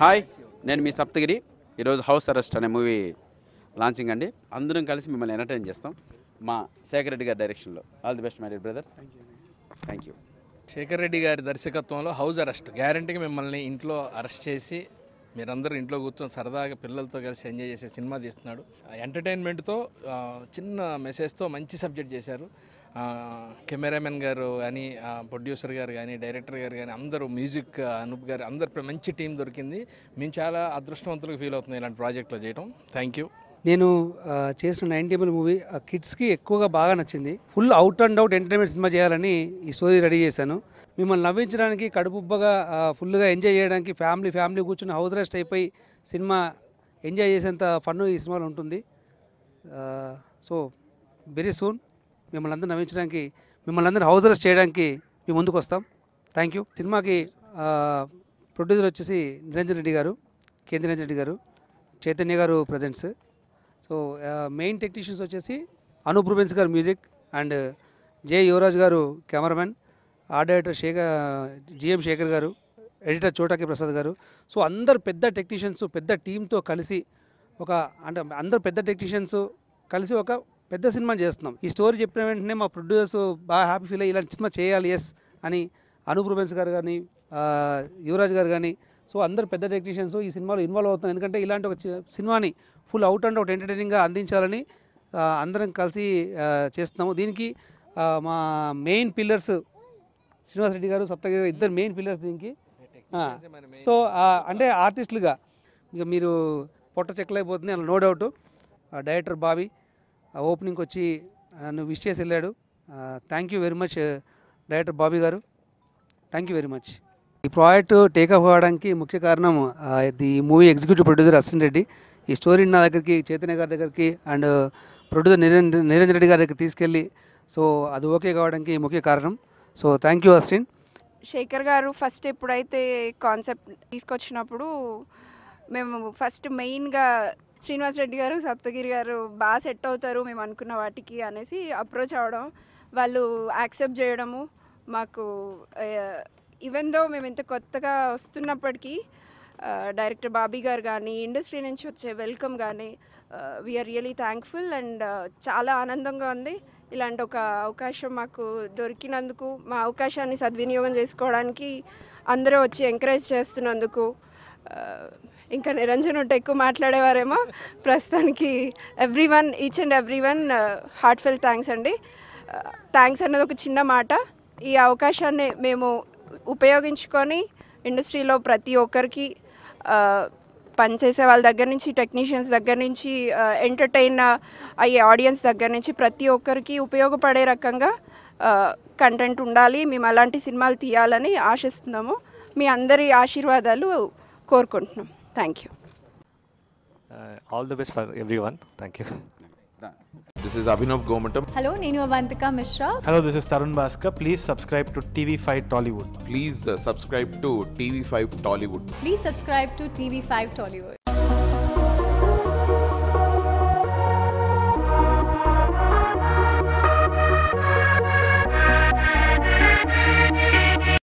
Hi నేను మీ సప్తగిరి ఈరోజు హౌస్ అరెస్ట్ అనే మూవీ లాంచింగ్ అండి అందరం కలిసి మిమ్మల్ని ఎంటర్టైన్ చేస్తాం మా శేఖర్ రెడ్డి గారి డైరెక్షన్లో all the best my brother thank you Shekar Reddy గారి దర్శకత్వంలో హౌస్ అరెస్ట్ గ్యారంటీగా మిమ్మల్ని ఇంట్లో అరెస్ట్ చేసి మీరందరూ ఇంట్లో కూర్చొని సరదాగా పిల్లలతో కలిసి ఎంజాయ్ చేసే సినిమా తీస్తున్నాడు ఎంటర్టైన్మెంట్తో ఆ, చిన్న మెసేజ్తో మంచి సబ్జెక్ట్ చేశారు ఆ, కెమెరామెన్ గారు కానీ ప్రొడ్యూసర్ గారు కానీ డైరెక్టర్ గారు కానీ అందరూ మ్యూజిక్ అనూప్ గారు అందరు మంచి టీం దొరికింది మేము చాలా అదృష్టవంతులుగా ఫీల్ అవుతున్నాం ఇలాంటి ప్రాజెక్ట్లో చేయడం థ్యాంక్ యూ నేను ఆ, చేసిన నైన్టీ ఎంఎల్ మూవీ కిడ్స్కి ఎక్కువగా బాగా నచ్చింది full out and out entertainment సినిమా చేయాలని ఈ స్టోరీ రెడీ చేశాను మిమ్మల్ని నవ్వించడానికి కడుపుబ్బగా ఆ, ఫుల్గా ఎంజాయ్ చేయడానికి ఫ్యామిలీ ఫ్యామిలీ కూర్చుని హౌస్ రెస్ట్ అయిపోయి సినిమా ఎంజాయ్ చేసేంత ఫన్ ఈ సినిమాలో ఉంటుంది సో వెరీ సూన్ మిమ్మల్ని అందరూ నవ్వించడానికి మిమ్మల్ని అందరూ హౌస్ రెస్ట్ చేయడానికి మేము ముందుకు వస్తాం థ్యాంక్ యూ సినిమాకి ప్రొడ్యూసర్ వచ్చేసి నిరంజన్ రెడ్డి గారు కే నిరంజన్ రెడ్డి గారు చైతన్య గారు ప్రజెంట్స్ సో మెయిన్ టెక్నీషియన్స్ వచ్చేసి Anup Rubens garu music and J Yuvaraj garu cameraman art director Shekar GM Shekar garu editor చోటాకి Prasad గారు సో అందరు పెద్ద టెక్నీషియన్స్ పెద్ద టీంతో కలిసి ఒక అంటే అందరు పెద్ద టెక్నీషియన్స్ కలిసి ఒక పెద్ద సినిమా చేస్తున్నాం ఈ స్టోరీ చెప్పిన వెంటనే మా ప్రొడ్యూసర్స్ బాగా హ్యాపీ ఫీల్ అయ్యి ఇలాంటి సినిమా చేయాలి ఎస్ అని అనూప్ రూబెన్స్ గారు కానీ ఆ, యువరాజ్ గారు కానీ సో అందరు పెద్ద టెక్నీషియన్స్ ఈ సినిమాలో ఇన్వాల్వ్ అవుతున్నారు ఎందుకంటే ఇలాంటి ఒక చి- సినిమాని ఫుల్ అవుట్ అండ్ అవుట్ ఎంటర్టైనింగ్గా అందించాలని ఆ, అందరం కలిసి ఆ, చేస్తున్నాము దీనికి ఆ, మా మెయిన్ పిల్లర్స్ శ్రీనివాస్ రెడ్డి గారు సప్తగిరి గారు ఇద్దరు మెయిన్ పిల్లర్స్ దీనికి ఆ, సో ఆ, అంటే ఆర్టిస్టులుగా ఇక మీరు పొట్ట చెక్కలైపోతుంది అలా నో డౌట్ డైరెక్టర్ బాబీ ఓపెనింగ్కి వచ్చి నన్ను విష్ చేసి వెళ్ళాడు thank you very much director Bobby గారు థ్యాంక్ యూ వెరీ మచ్ ఈ ప్రాజెక్ట్ టేకప్ అవ్వడానికి ముఖ్య కారణం ఆ, ఇది movie executive producer Ashwin Reddy ఈ స్టోరీని నా దగ్గరికి చైతన్య గారి దగ్గరికి అండ్ ప్రొడ్యూసర్ నిరంజన్ నిరంజన్ రెడ్డి గారి దగ్గరికి తీసుకెళ్ళి సో అది ఓకే కావడానికి ముఖ్య కారణం so thank you Ashwin Shekhar గారు ఫస్ట్ ఎప్పుడైతే కాన్సెప్ట్ తీసుకొచ్చినప్పుడు మేము ఫస్ట్ మెయిన్గా శ్రీనివాస్ రెడ్డి గారు సప్తగిరి గారు బాగా సెట్ అవుతారు మేము అనుకున్న వాటికి అనేసి అప్రోచ్ అవ్వడం వాళ్ళు యాక్సెప్ట్ చేయడము మాకు ఈవెన్ దో మేము ఇంత కొత్తగా వస్తున్నప్పటికీ డైరెక్టర్ బాబీ గారు కానీ ఇండస్ట్రీ నుంచి వచ్చే వెల్కమ్ కానీ వీఆర్ రియలీ థ్యాంక్ఫుల్ అండ్ చాలా ఆనందంగా ఉంది ఇలాంటి ఒక అవకాశం మాకు దొరికినందుకు మా అవకాశాన్ని సద్వినియోగం చేసుకోవడానికి అందరూ వచ్చి ఎంకరేజ్ చేస్తున్నందుకు ఆ, ఇంకా నిరంజన్ ఉంటే ఎక్కువ మాట్లాడేవారేమో ప్రస్తుతానికి every one each and every one heartfelt thanks అండి థ్యాంక్స్ అన్నది ఒక చిన్న మాట ఈ అవకాశాన్ని మేము ఉపయోగించుకొని ఇండస్ట్రీలో ప్రతి ఒక్కరికి ఆ, పనిచేసే వాళ్ళ దగ్గర నుంచి టెక్నీషియన్స్ దగ్గర నుంచి ఎంటర్టైన్ అయ్యే ఆడియన్స్ దగ్గర నుంచి ప్రతి ఒక్కరికి ఉపయోగపడే రకంగా కంటెంట్ ఉండాలి మేము అలాంటి సినిమాలు తీయాలని ఆశిస్తున్నాము మీ అందరి ఆశీర్వాదాలు కోరుకుంటున్నాం thank you Uh, all the best for everyone. Thank you. This is Abhinav Gomatam. Hello, నేను Avantika Mishra Hello, this is Tarun Bhaskar. Please subscribe to TV5 Tollywood. Please uh, subscribe to TV5 Tollywood. Please subscribe to TV five Tollywood